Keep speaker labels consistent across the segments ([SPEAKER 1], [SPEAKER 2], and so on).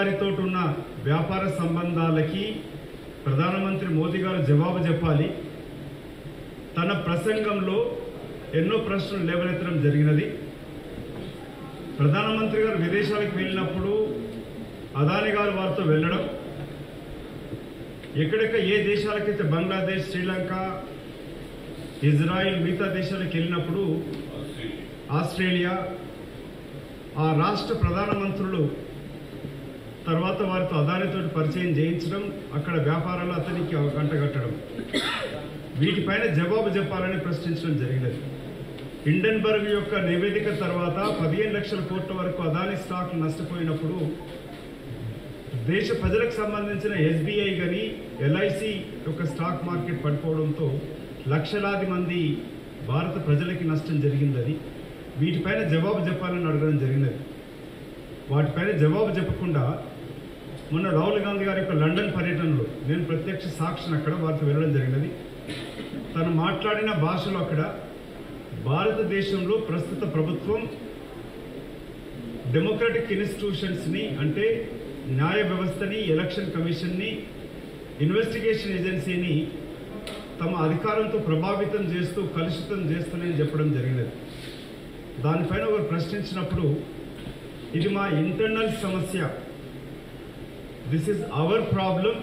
[SPEAKER 1] గారితో ఉన్న వ్యాపార సంబంధాలకి ప్రధానమంత్రి మోదీ గారు జవాబు చెప్పాలి తన ప్రసంగంలో ఎన్నో ప్రశ్నలు లేవనెత్తడం జరిగినది ప్రధానమంత్రి గారు విదేశాలకు వెళ్ళినప్పుడు అదాని గారు వారితో వెళ్ళడం ఎక్కడెక్క ఏ దేశాలకైతే బంగ్లాదేశ్ శ్రీలంక ఇజ్రాయిల్ మిగతా దేశాలకు వెళ్ళినప్పుడు ఆస్ట్రేలియా ఆ రాష్ట్ర ప్రధానమంత్రులు తర్వాత వారితో అదానితో పరిచయం చేయించడం అక్కడ వ్యాపారాలు అతనికి గంటగట్టడం వీటిపైన జవాబు చెప్పాలని ప్రశ్నించడం జరిగినది హిండెన్బర్గ్ యొక్క నివేదిక తర్వాత పదిహేను లక్షల కోట్ల వరకు అదాని స్టాక్ నష్టపోయినప్పుడు దేశ ప్రజలకు సంబంధించిన ఎస్బీఐ కానీ ఎల్ఐసి యొక్క స్టాక్ మార్కెట్ పడిపోవడంతో లక్షలాది మంది భారత ప్రజలకి నష్టం జరిగింది అది వీటిపైన జవాబు చెప్పాలని అడగడం జరిగినది వాటిపైన జవాబు చెప్పకుండా మొన్న రాహుల్ గాంధీ గారి యొక్క లండన్ పర్యటనలో నేను ప్రత్యక్ష సాక్షిని అక్కడ వారితో వెళ్ళడం జరిగినది తను మాట్లాడిన భాషలో అక్కడ భారతదేశంలో ప్రస్తుత ప్రభుత్వం డెమోక్రటిక్ ఇన్స్టిట్యూషన్స్ ని అంటే న్యాయ వ్యవస్థని ఎలక్షన్ కమిషన్ ని ఇన్వెస్టిగేషన్ ఏజెన్సీని తమ అధికారంతో ప్రభావితం చేస్తూ కలుషితం చేస్తున్నాయని చెప్పడం జరిగినది దానిపైన ఒకరు ప్రశ్నించినప్పుడు ఇది మా ఇంటర్నల్ సమస్య this is our problem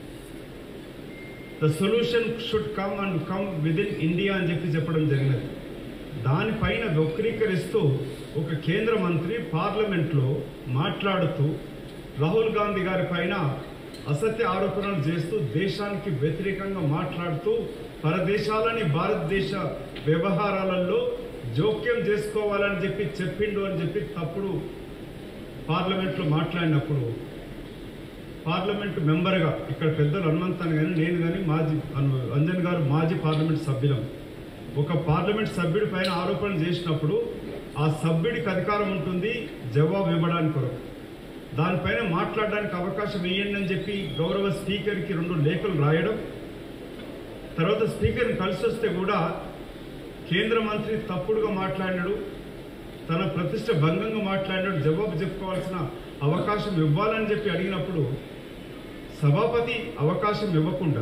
[SPEAKER 1] the solution should come and come within India అని చెప్పి చెప్పడం జరిగినది దానిపైన వక్రీకరిస్తూ ఒక కేంద్ర మంత్రి పార్లమెంట్లో మాట్లాడుతూ రాహుల్ గాంధీ గారి పైన అసత్య ఆరోపణలు చేస్తూ దేశానికి వ్యతిరేకంగా మాట్లాడుతూ పరదేశాలని భారతదేశ వ్యవహారాలలో జోక్యం చేసుకోవాలని చెప్పి చెప్పిండు అని చెప్పి తప్పుడు పార్లమెంట్లో మాట్లాడినప్పుడు పార్లమెంట్ మెంబర్గా ఇక్కడ పెద్దలు హనుమంతాన్ని కానీ నేను కానీ మాజీ అను- అంజన్ గారు మాజీ పార్లమెంట్ సభ్యులం ఒక పార్లమెంట్ సభ్యుడి పైన ఆరోపణలు చేసినప్పుడు ఆ సభ్యుడికి అధికారం ఉంటుంది జవాబు ఇవ్వడానికి కొరకు దానిపైన మాట్లాడడానికి అవకాశం ఇవ్వండి అని చెప్పి గౌరవ స్పీకర్కి రెండు లేఖలు రాయడం తర్వాత స్పీకర్ని కలిసి వస్తే కూడా కేంద్ర మంత్రి తప్పుడుగా మాట్లాడినాడు తన ప్రతిష్ట భంగంగా మాట్లాడినాడు జవాబు చెప్పుకోవాల్సిన అవకాశం ఇవ్వాలని చెప్పి అడిగినప్పుడు సభాపతి అవకాశం ఇవ్వకుండా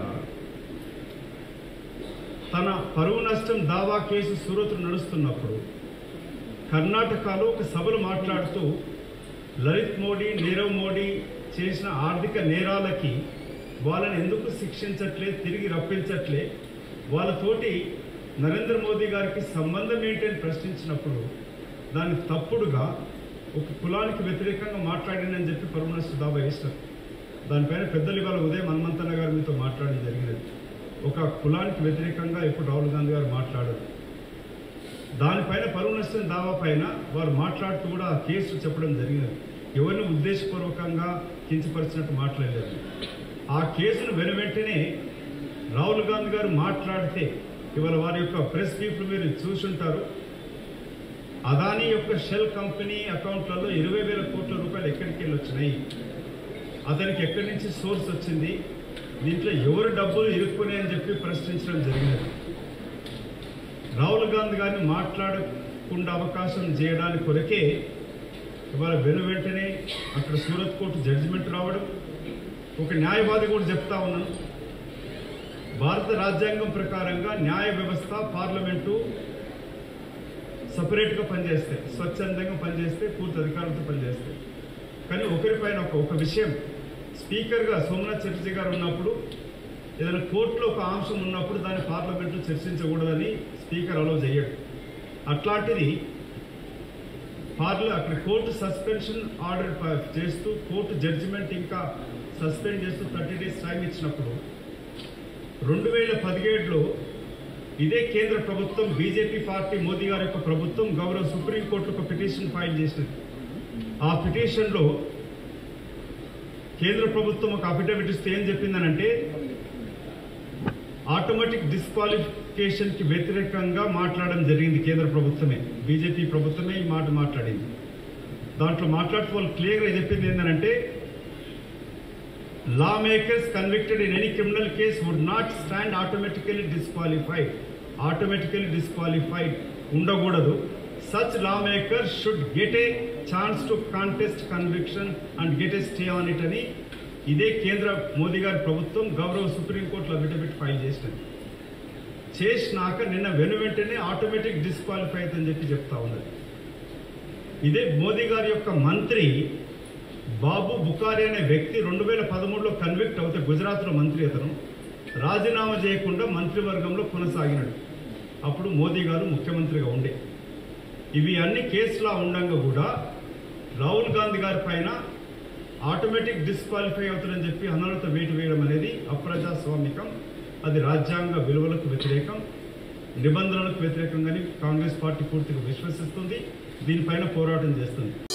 [SPEAKER 1] తన పరువు నష్టం దావా కేసు సూరత్ నడుస్తున్నప్పుడు కర్ణాటకలో ఒక సభలు మాట్లాడుతూ లలిత్ మోడీ నీరవ్ మోడీ చేసిన ఆర్థిక నేరాలకి వాళ్ళని ఎందుకు శిక్షించట్లే తిరిగి రప్పించట్లే వాళ్ళతోటి నరేంద్ర మోదీ గారికి సంబంధం ఏంటి అని ప్రశ్నించినప్పుడు దాన్ని తప్పుడుగా ఒక కులానికి వ్యతిరేకంగా మాట్లాడిందని చెప్పి పరువు నష్ట దావా వేసినారు దానిపైన పెద్దలు ఇవాళ ఉదయం హనుమంతన్న గారు మీతో మాట్లాడడం జరిగినది ఒక కులానికి వ్యతిరేకంగా ఎప్పుడు రాహుల్ గాంధీ గారు మాట్లాడరు దానిపైన పరువు నష్టం దావా పైన వారు మాట్లాడుతూ కూడా ఆ కేసు చెప్పడం జరిగినది ఎవరిని ఉద్దేశపూర్వకంగా కించపరిచినట్టు మాట్లాడలేదు ఆ కేసును వెను వెంటనే రాహుల్ గాంధీ గారు మాట్లాడితే ఇవాళ వారి యొక్క ప్రెస్ పీపుల్ మీరు చూసుంటారు అదానీ యొక్క షెల్ కంపెనీ అకౌంట్లలో ఇరవై వేల కోట్ల రూపాయలు ఎక్కడికి వెళ్ళి వచ్చినాయి అతనికి ఎక్కడి నుంచి సోర్స్ వచ్చింది దీంట్లో ఎవరు డబ్బులు ఇరుక్కున్నాయి అని చెప్పి ప్రశ్నించడం జరిగినది రాహుల్ గాంధీ గారిని మాట్లాడకుండా అవకాశం చేయడానికి కొరకే ఇవాళ వెను వెంటనే అక్కడ సూరత్ కోర్టు జడ్జిమెంట్ రావడం ఒక న్యాయవాది కూడా చెప్తా ఉన్నాను భారత రాజ్యాంగం ప్రకారంగా న్యాయ వ్యవస్థ పార్లమెంటు సపరేట్గా పనిచేస్తాయి స్వచ్ఛందంగా పనిచేస్తే పూర్తి అధికారంతో పనిచేస్తాయి కానీ ఒకరిపైన ఒక ఒక విషయం స్పీకర్గా సోమనాథ్ చటర్జీ గారు ఉన్నప్పుడు ఏదైనా కోర్టులో ఒక అంశం ఉన్నప్పుడు దాన్ని పార్లమెంట్లో చర్చించకూడదని స్పీకర్ అలౌ చేయడు అట్లాంటిది పార్ల అక్కడ కోర్టు సస్పెన్షన్ ఆర్డర్ ప- చేస్తూ కోర్టు జడ్జిమెంట్ ఇంకా సస్పెండ్ చేస్తూ థర్టీ డేస్ టైం ఇచ్చినప్పుడు రెండు వేల పదిహేడులో ఇదే కేంద్ర ప్రభుత్వం బీజేపీ పార్టీ మోదీ గారి యొక్క ప్రభుత్వం గౌరవ సుప్రీంకోర్టు ఒక పిటిషన్ ఫైల్ చేసింది ఆ పిటిషన్లో కేంద్ర ప్రభుత్వం ఒక అఫిడవిట్ ఇస్తే ఏం చెప్పిందనంటే ఆటోమేటిక్ డిస్క్వాలిఫికేషన్ కి వ్యతిరేకంగా మాట్లాడడం జరిగింది కేంద్ర ప్రభుత్వమే బీజేపీ ప్రభుత్వమే ఈ మాట మాట్లాడింది దాంట్లో మాట్లాడుతూ వాళ్ళు క్లియర్గా చెప్పింది ఏంటంటే law makers convicted in any criminal case would not stand automatically disqualified automatically disqualified ఉండకూడదు such law maker should get a chance to contest conviction and get a stay on it అని ఇదే కేంద్ర మోదీ గారి ప్రభుత్వం గౌరవ సుప్రీంకోర్టులో అఫిడవిట్ ఫైల్ చేసినది చేసినాక నిన్న వెను వెంటనే ఆటోమేటిక్ డిస్క్వాలిఫై అవుతుందని చెప్పి చెప్తా ఉన్నది ఇదే మోదీ గారి యొక్క మంత్రి బాబు బుకారి అనే వ్యక్తి రెండు వేల పదమూడులో కన్విక్ట్ అవుతే గుజరాత్లో మంత్రి అతను రాజీనామా చేయకుండా మంత్రివర్గంలో కొనసాగినాడు అప్పుడు మోదీ గారు ముఖ్యమంత్రిగా ఉండే ఇవి అన్ని కేసులా ఉండంగా కూడా రాహుల్ గాంధీ గారి పైన ఆటోమేటిక్ డిస్క్వాలిఫై అవుతుందని చెప్పి అనర్హత వేటు వేయడం అనేది అప్రజాస్వామికం అది రాజ్యాంగ విలువలకు వ్యతిరేకం నిబంధనలకు వ్యతిరేకంగాని కాంగ్రెస్ పార్టీ పూర్తిగా విశ్వసిస్తుంది దీనిపైన పోరాటం చేస్తుంది